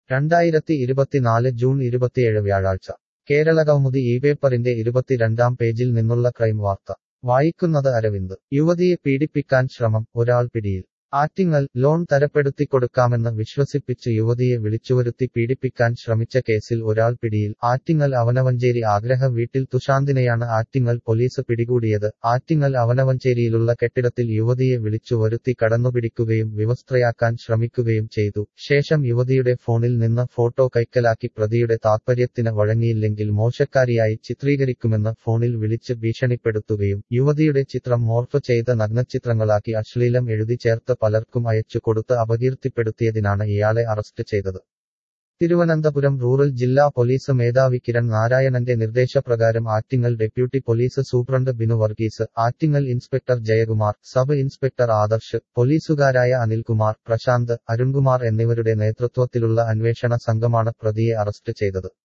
രണ്ടായിരത്തി ഇരുപത്തിനാല് ജൂൺ ഇരുപത്തിയേഴ് വ്യാഴാഴ്ച കേരളകൗമുദി ഈ പേപ്പറിന്റെ ഇരുപത്തിരണ്ടാം പേജിൽ നിന്നുള്ള ക്രൈം വാർത്ത വായിക്കുന്നത് അരവിന്ദ് യുവതിയെ പീഡിപ്പിക്കാൻ ശ്രമം ഒരാൾ പിടിയിൽ ആറ്റിങ്ങൽ ലോൺ തരപ്പെടുത്തിക്കൊടുക്കാമെന്ന് വിശ്വസിപ്പിച്ച് യുവതിയെ വിളിച്ചുവരുത്തി പീഡിപ്പിക്കാൻ ശ്രമിച്ച കേസിൽ ഒരാൾ പിടിയിൽ ആറ്റിങ്ങൽ അവനവഞ്ചേരി ആഗ്രഹ വീട്ടിൽ തുഷാന്തിനെയാണ് ആറ്റിങ്ങൽ പോലീസ് പിടികൂടിയത് ആറ്റിങ്ങൽ അവനവഞ്ചേരിയിലുള്ള കെട്ടിടത്തിൽ യുവതിയെ വിളിച്ചുവരുത്തി കടന്നുപിടിക്കുകയും വിവസ്ത്രയാക്കാൻ ശ്രമിക്കുകയും ചെയ്തു ശേഷം യുവതിയുടെ ഫോണിൽ നിന്ന് ഫോട്ടോ കൈക്കലാക്കി പ്രതിയുടെ താത്പര്യത്തിന് വഴങ്ങിയില്ലെങ്കിൽ മോശക്കാരിയായി ചിത്രീകരിക്കുമെന്ന് ഫോണിൽ വിളിച്ച് ഭീഷണിപ്പെടുത്തുകയും യുവതിയുടെ ചിത്രം മോർഫ് ചെയ്ത നഗ്നചിത്രങ്ങളാക്കി അശ്ലീലം എഴുതി ചേർത്ത് പലർക്കും അയച്ചു കൊടുത്ത് അപകീർത്തിപ്പെടുത്തിയതിനാണ് ഇയാളെ അറസ്റ്റ് ചെയ്തത് തിരുവനന്തപുരം റൂറൽ ജില്ലാ പോലീസ് മേധാവി കിരൺ നാരായണന്റെ നിർദ്ദേശപ്രകാരം Attingal deputy police superintendent Binu Varghese Attingal inspector Jayakumar sub inspector Adarsh പോലീസുകാരായ അനിൽകുമാർ പ്രശാന്ത് അരുൺകുമാർ എന്നിവരുടെ നേതൃത്വത്തിലുള്ള അന്വേഷണ സംഘമാണ് പ്രതിയെ അറസ്റ്റ് ചെയ്തത്